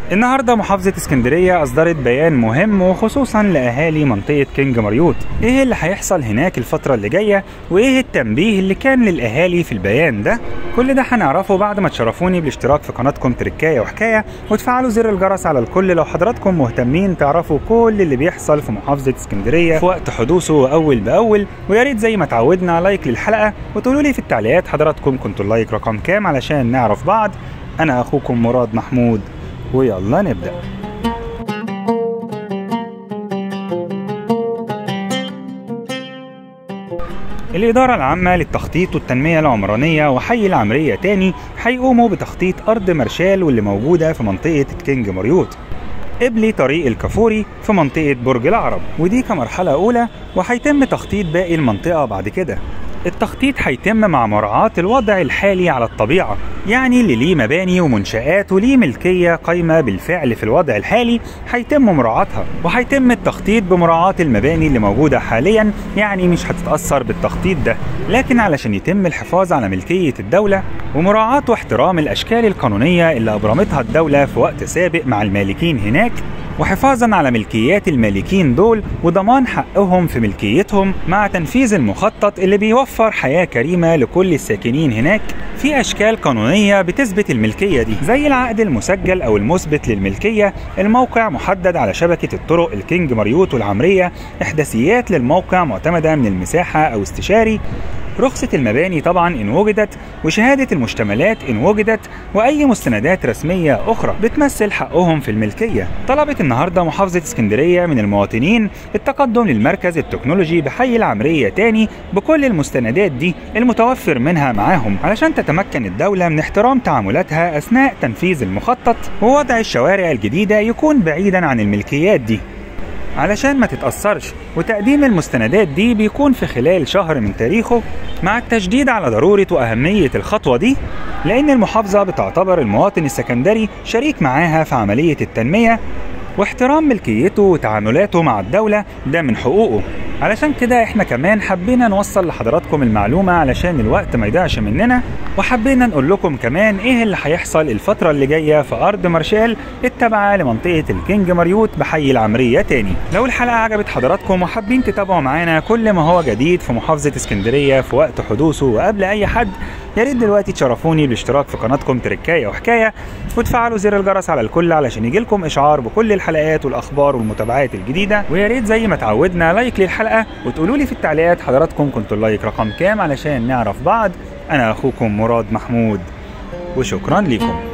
النهارده محافظة اسكندرية أصدرت بيان مهم وخصوصا لأهالي منطقة كينج مريوط، إيه اللي هيحصل هناك الفترة اللي جاية؟ وإيه التنبيه اللي كان للأهالي في البيان ده؟ كل ده هنعرفه بعد ما تشرفوني بالاشتراك في قناتكم تركاية وحكاية وتفعلوا زر الجرس على الكل لو حضراتكم مهتمين تعرفوا كل اللي بيحصل في محافظة اسكندرية في وقت حدوثه أول بأول ويا ريت زي ما اتعودنا لايك للحلقة وتقولوا لي في التعليقات حضراتكم كنتوا اللايك رقم كام علشان نعرف بعض أنا أخوكم مراد محمود ويلا نبدأ الإدارة العامة للتخطيط والتنمية العمرانية وحي العمرية تاني هيقوموا بتخطيط أرض مرشال واللي موجودة في منطقة كينج مريوط قبلي طريق الكافوري في منطقة برج العرب ودي كمرحلة أولى وهيتم تخطيط باقي المنطقة بعد كده التخطيط هيتم مع مراعاة الوضع الحالي على الطبيعة يعني اللي ليه مباني ومنشآت وليه ملكية قايمة بالفعل في الوضع الحالي هيتم مراعاتها وهيتم التخطيط بمراعاة المباني اللي موجودة حاليا يعني مش هتتأثر بالتخطيط ده لكن علشان يتم الحفاظ على ملكية الدولة ومراعاة واحترام الأشكال القانونية اللي أبرمتها الدولة في وقت سابق مع المالكين هناك وحفاظا على ملكيات المالكين دول وضمان حقهم في ملكيتهم مع تنفيذ المخطط اللي بيوفر حياة كريمة لكل الساكنين هناك في أشكال قانونية بتثبت الملكية دي زي العقد المسجل أو المثبت للملكية الموقع محدد على شبكة الطرق الكينج مريوط والعمرية إحداثيات للموقع معتمدة من المساحة أو استشاري رخصة المباني طبعا إن وجدت وشهادة المشتملات إن وجدت وأي مستندات رسمية أخرى بتمثل حقهم في الملكية طلبت النهاردة محافظة اسكندرية من المواطنين التقدم للمركز التكنولوجي بحي العمرية تاني بكل المستندات دي المتوفر منها معاهم علشان تتمكن الدولة من احترام تعاملاتها أثناء تنفيذ المخطط ووضع الشوارع الجديدة يكون بعيدا عن الملكيات دي علشان ما تتأثرش وتقديم المستندات دي بيكون في خلال شهر من تاريخه مع التشديد على ضرورة وأهمية الخطوة دي لأن المحافظة بتعتبر المواطن السكندري شريك معاها في عملية التنمية واحترام ملكيته وتعاملاته مع الدولة ده من حقوقه علشان كده احنا كمان حبينا نوصل لحضراتكم المعلومة علشان الوقت ما يضيعش مننا وحبينا نقول لكم كمان ايه اللي هيحصل الفترة اللي جاية في ارض مارشال التابعة لمنطقة الكينج مريوط بحي العمرية تاني لو الحلقة عجبت حضراتكم وحابين تتابعوا معانا كل ما هو جديد في محافظة اسكندرية في وقت حدوثه وقبل اي حد يا ريت دلوقتي تشرفوني بالاشتراك في قناتكم تركايه وحكايه وتفعلوا زر الجرس على الكل علشان يجيلكم اشعار بكل الحلقات والاخبار والمتابعات الجديده ويا ريت زي ما اتعودنا لايك للحلقه وتقولوا لي في التعليقات حضراتكم كنتوا اللايك رقم كام علشان نعرف بعض انا اخوكم مراد محمود وشكرا لكم